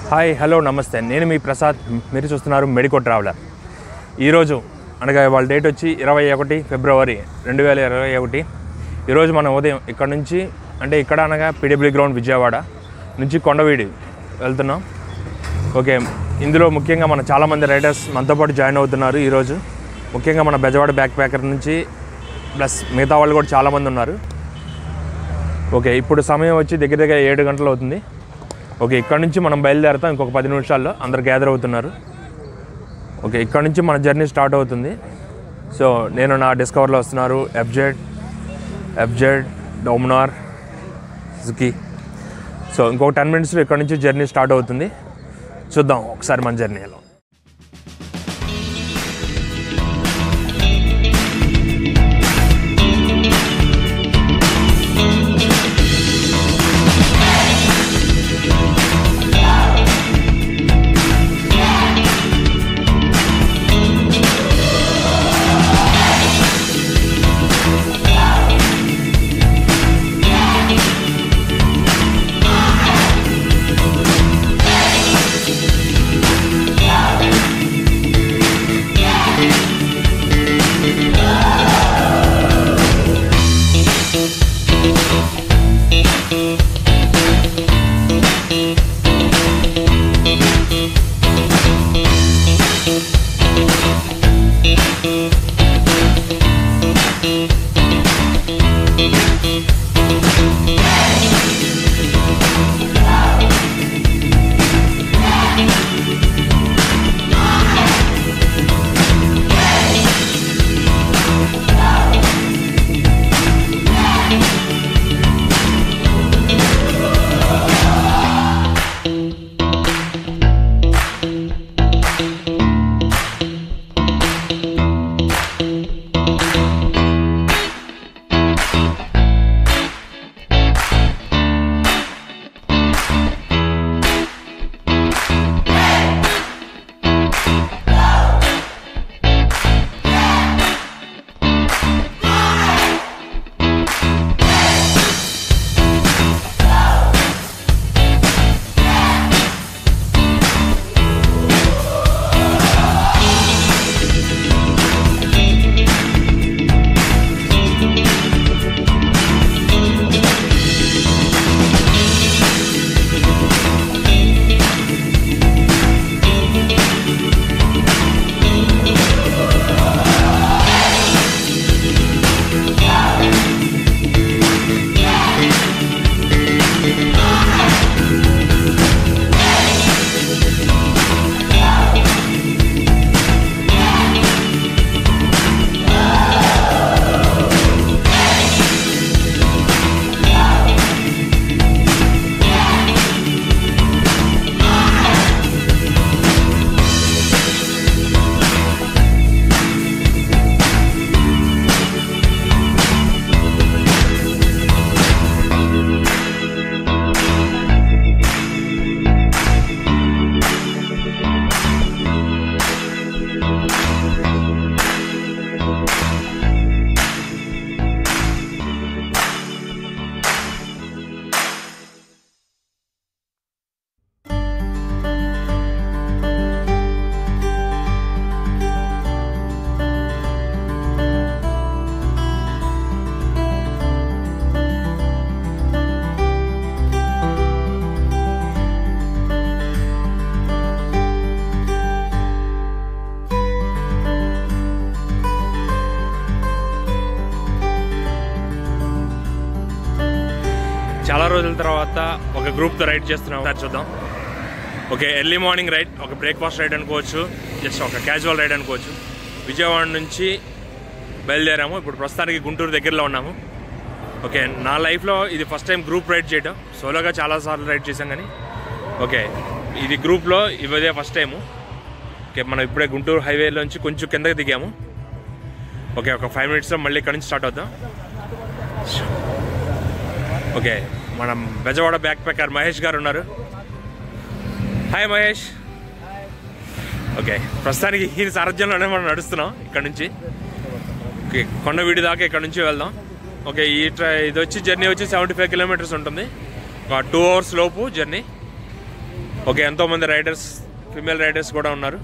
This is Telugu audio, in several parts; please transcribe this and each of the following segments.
హాయ్ హలో నమస్తే నేను మీ ప్రసాద్ మీరు చూస్తున్నారు మెడికో ట్రావెలర్ ఈరోజు అనగా వాళ్ళ డేట్ వచ్చి ఇరవై ఒకటి ఫిబ్రవరి రెండు వేల ఇరవై ఒకటి ఈరోజు మనం ఉదయం ఇక్కడ నుంచి అంటే ఇక్కడ అనగా పిడబ్ల్యూ గ్రౌండ్ విజయవాడ నుంచి కొండవీడి వెళ్తున్నాం ఓకే ఇందులో ముఖ్యంగా మన చాలామంది రైడర్స్ మనతో పాటు జాయిన్ అవుతున్నారు ఈరోజు ముఖ్యంగా మన బెజవాడ బ్యాక్ ప్యాకర్ నుంచి ప్లస్ మిగతా వాళ్ళు కూడా చాలామంది ఉన్నారు ఓకే ఇప్పుడు సమయం వచ్చి దగ్గర దగ్గర ఏడు గంటలు అవుతుంది ఓకే ఇక్కడ నుంచి మనం బయలుదేరుతాం ఇంకొక పది నిమిషాల్లో అందరు గ్యాదర్ అవుతున్నారు ఓకే ఇక్కడ నుంచి మన జర్నీ స్టార్ట్ అవుతుంది సో నేను నా డిస్కవర్లో వస్తున్నారు ఎఫ్జెడ్ ఎఫ్జెడ్ డోమినార్ సుకి సో ఇంకొక టెన్ మినిట్స్లో ఇక్కడ నుంచి జర్నీ స్టార్ట్ అవుతుంది చూద్దాం ఒకసారి మన జర్నీ ఎలా ఉంది. చాలా రోజుల తర్వాత ఒక గ్రూప్తో రైడ్ చేస్తున్నాం ఒకసారి చూద్దాం ఓకే ఎర్లీ మార్నింగ్ రైడ్ ఒక బ్రేక్ఫాస్ట్ రైడ్ అనుకోవచ్చు జస్ట్ ఒక క్యాజువల్ రైడ్ అనుకోవచ్చు విజయవాడ నుంచి బయలుదేరాము ఇప్పుడు ప్రస్తుతానికి గుంటూరు దగ్గరలో ఉన్నాము ఓకే నా లైఫ్లో ఇది ఫస్ట్ టైం గ్రూప్ రైడ్ చేయడం సోలోగా చాలాసార్లు రైడ్ చేశాం కానీ ఓకే ఇది గ్రూప్లో ఇవదే ఫస్ట్ టైము ఓకే మనం ఇప్పుడే గుంటూరు హైవేలోంచి కొంచెం కిందకి దిగాము ఓకే ఒక ఫైవ్ మినిట్స్లో మళ్ళీ ఇక్కడ నుంచి స్టార్ట్ అవుతాం ఓకే మనం బెజవాడ బ్యాక్ ప్యాకర్ మహేష్ గారు ఉన్నారు హాయ్ మహేష్ ఓకే ప్రస్తుతానికి ఈ సారథ్యంలోనే మనం నడుస్తున్నాం ఇక్కడ నుంచి ఓకే కొండవీడి దాకా ఇక్కడ నుంచి వెళ్దాం ఓకే ఈ ట్రై ఇది వచ్చి జర్నీ వచ్చి సెవెంటీ ఫైవ్ కిలోమీటర్స్ ఉంటుంది ఒక టూ అవర్స్ లోపు జర్నీ ఓకే ఎంతోమంది రైడర్స్ ఫిమేల్ రైడర్స్ కూడా ఉన్నారు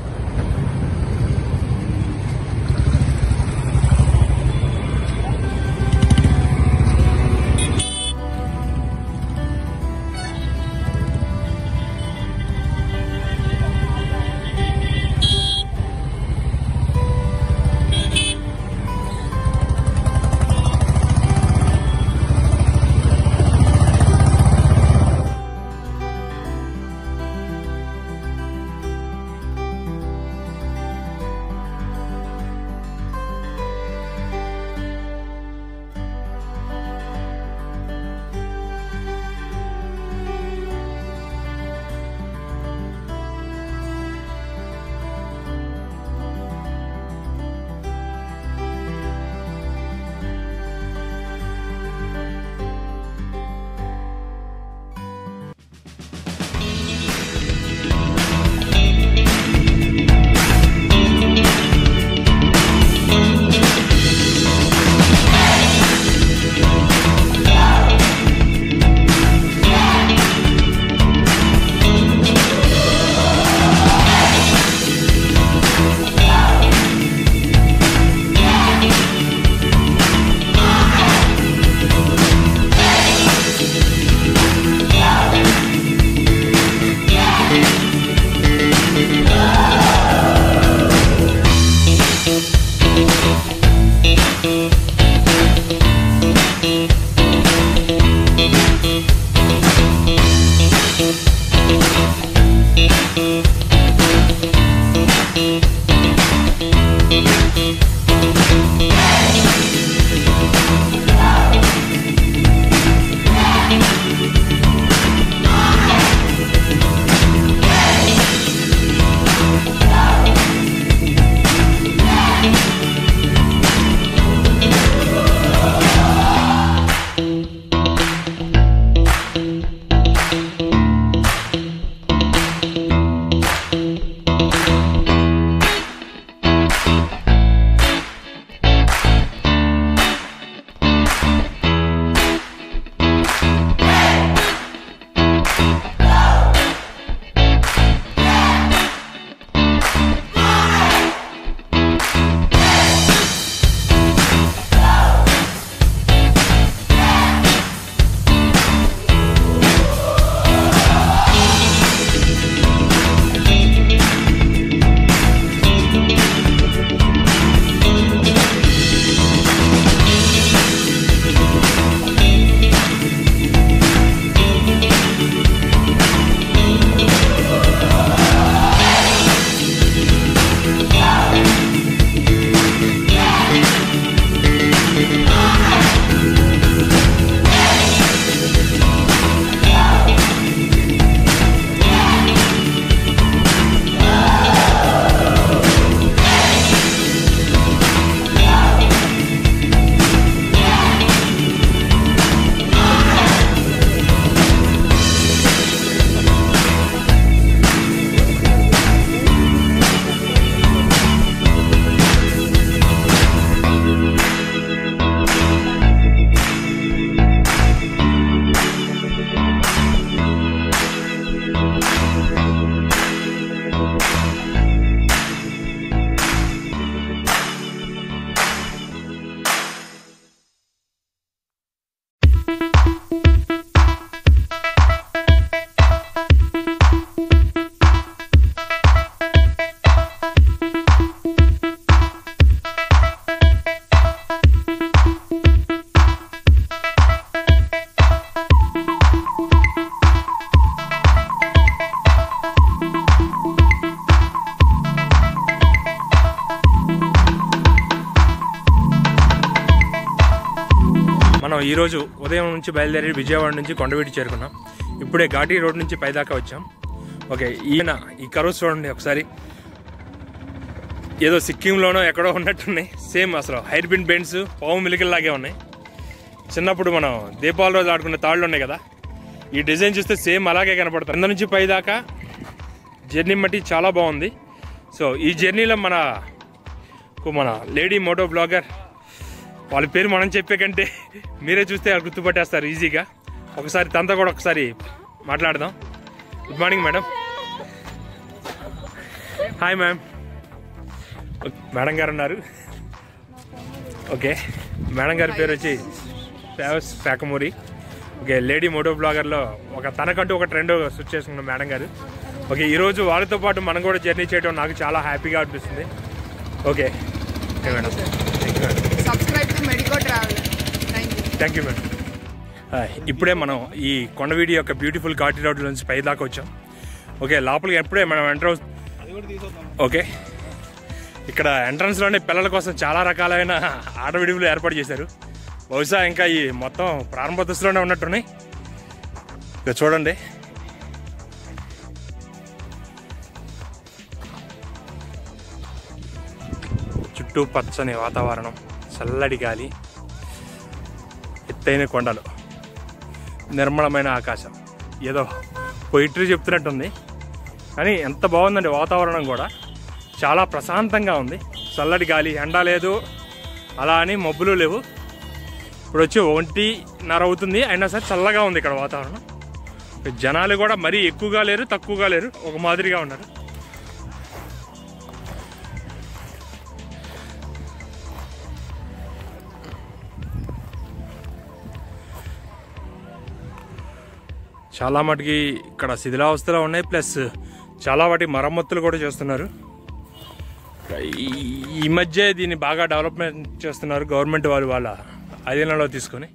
మనం ఈరోజు ఉదయం నుంచి బయలుదేరి విజయవాడ నుంచి కొండవీటి చేరుకున్నాం ఇప్పుడే ఘాటీ రోడ్ నుంచి పైదాకా వచ్చాం ఓకే ఈయన ఈ కరోస్ చూడండి ఒకసారి ఏదో సిక్కింలోనో ఎక్కడో ఉన్నట్టున్నాయి సేమ్ అసలు హైర్ బిన్ బెండ్స్ పావు మిలికల్లాగే ఉన్నాయి చిన్నప్పుడు మనం దీపావళి రోజు ఆడుకునే తాళ్ళు ఉన్నాయి కదా ఈ డిజైన్ చూస్తే సేమ్ అలాగే కనపడతాయి కింద నుంచి పై దాకా జర్నీ మట్టి చాలా బాగుంది సో ఈ జర్నీలో మన మన లేడీ మోటో బ్లాగర్ వాళ్ళ పేరు మనం చెప్పే కంటే మీరే చూస్తే వాళ్ళు గుర్తుపట్టేస్తారు ఈజీగా ఒకసారి తనతో కూడా ఒకసారి మాట్లాడదాం good morning madam hi ma'am madam గారు ఉన్నారు ఓకే మేడం గారి పేరు వచ్చి famous Sakhamuri okay lady moto బ్లాగర్లో ఒక తనకంటూ ఒక ట్రెండ్ స్విచ్ చేసుకున్న మేడం గారు ఓకే ఈరోజు వాళ్ళతో పాటు మనం కూడా జర్నీ చేయడం నాకు చాలా హ్యాపీగా అనిపిస్తుంది okay okay madam thank you madam subscribe to Medico Traveler. Thank you. Thank you madam ఇప్పుడే మనం ఈ కొండవీడి యొక్క బ్యూటిఫుల్ ఘాటి రోడ్ నుంచి పై దాకా వచ్చాం ఓకే లోపలికి ఎప్పుడే మనం ఎంటర్ అవు ఓకే ఇక్కడ ఎంట్రన్స్లోనే పిల్లల కోసం చాలా రకాలైన ఆట విడుపులు ఏర్పాటు చేశారు బహుశా ఇంకా ఈ మొత్తం ప్రారంభ దశలోనే ఉన్నట్టున్నాయి ఇక చూడండి చుట్టూ పచ్చని వాతావరణం చల్లటి గాలి ఎత్తైన కొండలు నిర్మలమైన ఆకాశం ఏదో పొయిటరీ చెప్తున్నట్టుంది కానీ ఎంత బాగుందండి వాతావరణం కూడా చాలా ప్రశాంతంగా ఉంది చల్లటి గాలి ఎండ లేదు అలా అని మబ్బులు లేవు ఇప్పుడు వచ్చి ఒంటిన్నర అవుతుంది అయినా సరే చల్లగా ఉంది ఇక్కడ వాతావరణం జనాలు కూడా మరీ ఎక్కువగా లేరు తక్కువగా లేరు ఒక మాదిరిగా ఉన్నారు చాలా మటుకి ఇక్కడ శిథిలావస్థలో ఉన్నాయి ప్లస్ చాలా వాటి మరమ్మతులు కూడా చేస్తున్నారు ఈ- ఈ మధ్య దీన్ని బాగా డెవలప్మెంట్ చేస్తున్నారు గవర్నమెంట్ వాళ్ళు వాళ్ళ అధీనంలో తీసుకొని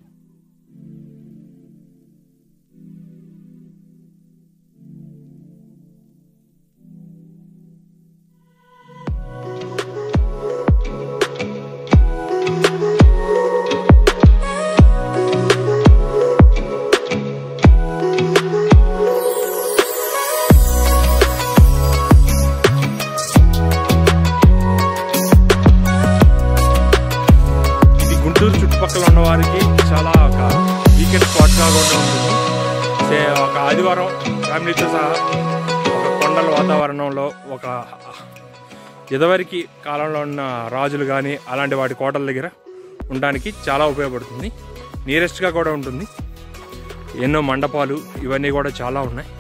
ఇది గుంటూరు చుట్టుపక్కల ఉన్న వారికి చాలా ఒక వీకెండ్ స్పాట్గా కూడా ఉంటుంది సే ఒక ఆదివారం ఫ్యామిలీతో సహా ఒక కొండల వాతావరణంలో ఒక ఇదివరకు కాలంలో ఉన్న రాజులు కానీ అలాంటి వాటి కోటల దగ్గర ఉండడానికి చాలా ఉపయోగపడుతుంది నియరెస్ట్గా కూడా ఉంటుంది ఎన్నో మండపాలు ఇవన్నీ కూడా చాలా ఉన్నాయి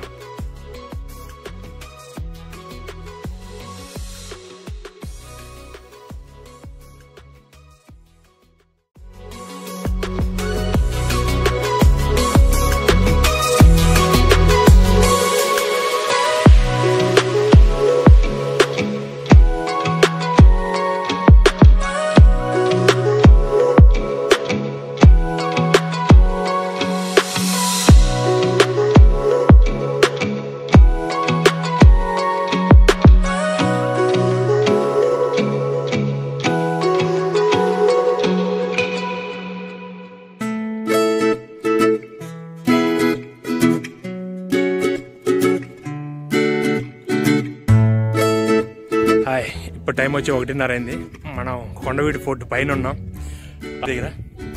హాయ్ ఇప్పుడు టైం వచ్చి ఒకటిన్నర అయింది మనం కొండవీడి ఫోర్ట్ పైన ఉన్నాం దగ్గర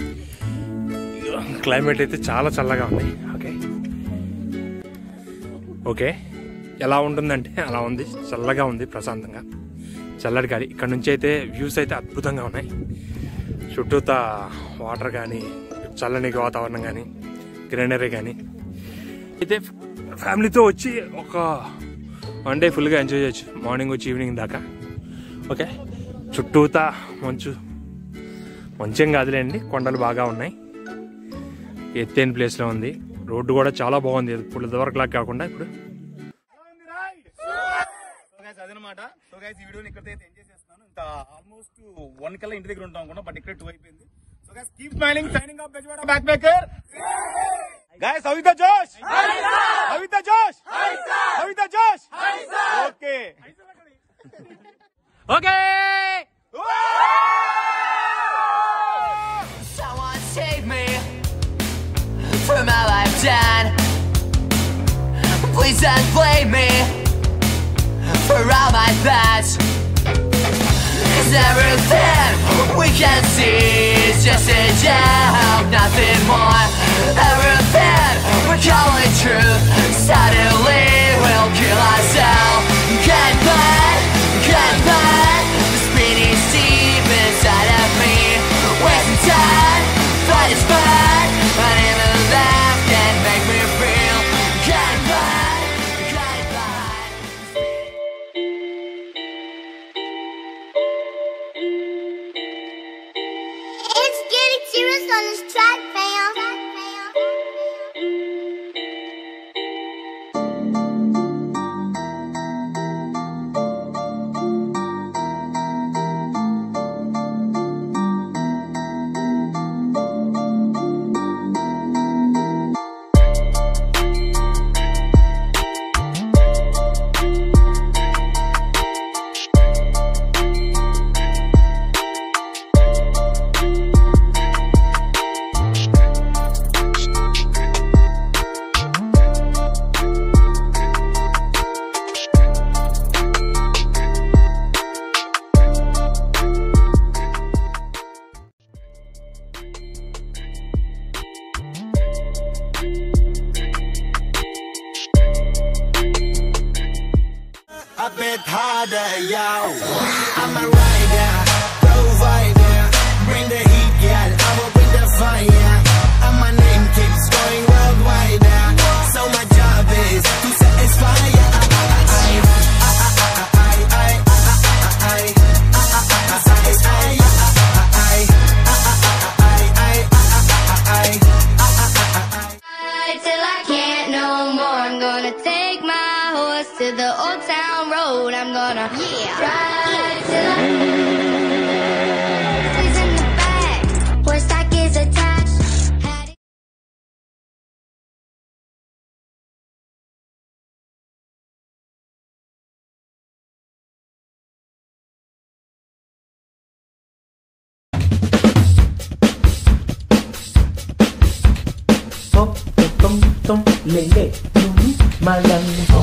క్లైమేట్ అయితే చాలా చల్లగా ఉంది ఓకే ఓకే ఎలా ఉంటుందంటే అలా ఉంది చల్లగా ఉంది ప్రశాంతంగా చల్లటి గాలి ఇక్కడ నుంచి అయితే వ్యూస్ అయితే అద్భుతంగా ఉన్నాయి చుట్టూతా వాటర్ కానీ చల్లని వాతావరణం కానీ గ్రీనరీ కానీ అయితే ఫ్యామిలీతో వచ్చి ఒక వన్ డే ఫుల్గా ఎంజాయ్ చేయొచ్చు మార్నింగ్ వచ్చి ఈవినింగ్ దాకా ఓకే చుట్టూతా మంచు మంచేం కాదులేండి కొండలు బాగా ఉన్నాయి ఎత్తైన ప్లేస్లో ఉంది రోడ్డు కూడా చాలా బాగుంది ఇప్పుడు ఇదివరకులా కాకుండా ఇప్పుడు సో గైస్ అదనమాట సో గైస్ ఈ వీడియోని ఇక్కడైతే ఎంజాయ్ చేస్తున్నాను ఇంకా ఆల్మోస్ట్ వన్ కల్లా ఇంటి దగ్గర ఉంటాం అనుకున్నా బట్ ఇక్కడ టూ అయిపోయింది so guys keep smiling signing off Bezawada back packer guys how the josh how the josh how the josh okay okay Someone save me from all I've done. Please don't blame me for all my thoughts. Cause everything we can see is just a joke, nothing more. Everything we're calling truth suddenly will kill ourselves. Can't fight, can't fight. The spinning deep inside of me. Wasting time, fight is fun. But even left can make me feel. Can't fight, this track, fam. a bit harder, yo. I'm a rider, provider. Bring the heat, yeah. I will bring the fire. And my name keeps going worldwide. So my job is to satisfy. Till I can't no more. I'm gonna take my horse to the old town road. I'm gonna ride till I. Horse is in the back. Horse stock is attached. Had it- hop tông tông lệ lệ núi mà lần